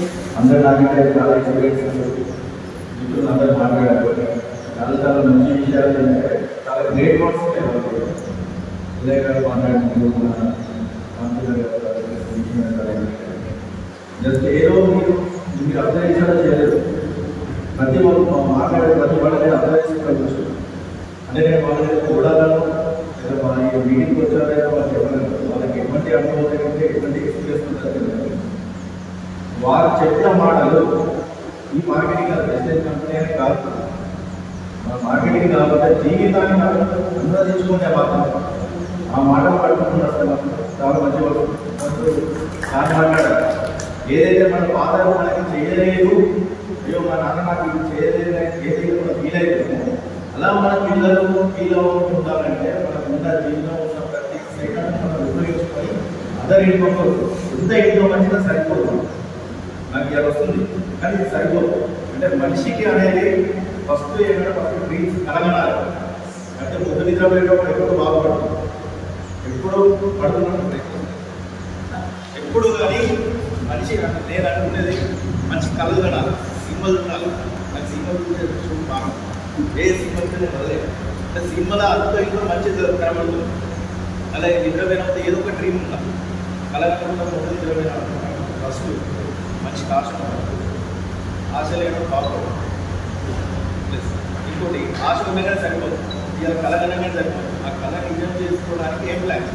అందరు నాకంటే చాలా ఎక్స్పీరియన్స్ మిత్రులు అందరూ మాట్లాడారు చాలా చాలా మంచి విషయాలు ఏంటంటే చాలా గ్రేట్ వర్డ్స్ ఉంటాయి వాళ్ళకి ఉదయ్ గారు మాట్లాడుకుంటూ జస్ట్ ఏదో మీరు మీరు అప్లై చేసాడో చేయలేదు ప్రతి వాళ్ళు మాట్లాడే ప్రతి వాళ్ళని అప్లై చేసుకోవచ్చు అంటే నేను వాళ్ళని చూడాలను లేదా వాళ్ళ ఈ మీటింగ్కి వచ్చారా లేదా వాళ్ళు చెప్పలేదు వాళ్ళకి ఎటువంటి అనుభవం లేకుంటే ఎటువంటి ఎక్స్పీరియన్స్ ఉంటుందో వారు చెప్పిన మాటలు ఈ మార్కెటింగ్ కాదు ఎస్టేట్ కంపెనీ అని కాదు మన మార్కెటింగ్ కాబట్టి జీవితాన్ని మనం అనువదించుకునే మాత్రం ఆ మాటలు పట్టుకున్న చాలా మంచి వాళ్ళు దాన్ని మాట్లాడారు ఏదైతే మన పాత మనకి చేయలేదు అయ్యో మా నాన్న నాకు ఇది చేయలేదు అని ఏదైతే మనం ఫీల్ అయిపోయిందో అలా మన పిల్లలు ఫీల్ అవ్వకుండాలంటే మనకు ఉన్న జీవితంలో ఉన్న ప్రతి సెకండ్ మనం ఉపయోగించుకొని అదర్ ఇంట్లో ఎంత ఇంట్లో మంచిగా సరిపోతుంది నాకు ఇలా వస్తుంది కానీ ఇది సరిపోదు అంటే మనిషికి అనేది ఫస్ట్ ఏమైనా ఫస్ట్ డ్రీమ్స్ కలగనాలి అంటే ముందు నిద్రపోయేటప్పుడు ఎప్పుడు బాగుపడుతుంది ఎప్పుడు పడుతున్నాను ఎప్పుడు కానీ మనిషి అంటే నేను అనుకునేది మంచి కళ్ళు కనాలి సినిమాలు ఉండాలి నాకు సినిమాలు చూసే చూడు బాగా ఏ సినిమాలు నేను వదలేదు అంటే సినిమాలో అంతా ఇంట్లో మంచి కనబడుతుంది అలాగే నిద్రపోయినప్పుడు ఏదో ఒక డ్రీమ్ ఉండాలి కలగకుండా ముందు నిద్రపోయిన ఫస్ట్ మంచి ఆశ ఉండాలి. ఆశ లేకుండా బాగుపడదు ప్లస్ ఇంకోటి ఆశ ఉండగానే సరిపోదు ఇవాళ కలగనగానే సరిపోదు ఆ కళ నిజం చేసుకోవడానికి ఏం ప్లాన్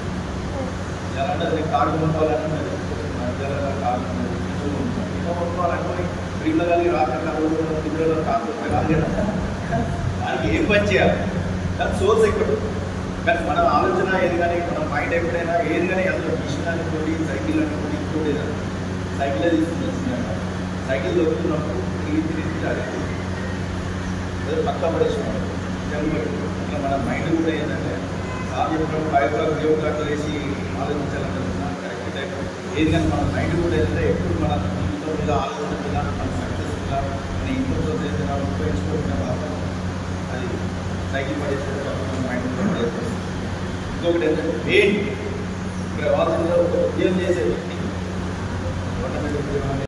ఎలా అంటే అది కారు కొనుక్కోవాలనుకున్నది మధ్యలో కారు ఉన్నది ఇల్లు కొనుక్కోవాలి. ఇల్లు కొనుక్కోవాలనుకుని డ్రీమ్లో కలిగి రాత్రి కలవడం నిద్రలో కారు రాదు కదా దానికి ఏం పని చేయాలి దాని సోర్స్ ఎక్కడ కానీ మన ఆలోచన ఏది కానీ మన మైండ్ ఎప్పుడైనా ఏది కానీ అందులో మిషన్ అనుకోండి సైకిల్ అనుకోండి ఇంకోటి ఏదైనా సైకిల్ తీసుకుని వచ్చిందంట సైకిల్ దొరుకుతున్నప్పుడు తిరిగి తిరిగి అది ఏదో పక్క పడేస్తున్నాడు ఇట్లా మన మైండ్ కూడా ఏంటంటే సాధ్యం five clock three o'clock వేసి ఆలోచించాలంటే కరెక్ట్ టైం ఏది కానీ మన మైండ్ కూడా ఏంటంటే ఎప్పుడు మన జీవితం మీద ఆలోచన మీద మన సక్సెస్ మీద మన ఇన్కమ్ ఏదైనా ఉపయోగించుకోకుండా అది సైకిల్ పడేసే మన మైండ్ కూడా పడేస్తుంది ఇంకొకటి ఏంటంటే మెయిన్ ఇక్కడ వాసనలో ఒక ఉద్యోగం చేసే వ్యక్తి గవర్నమెంట్ ఉద్యోగం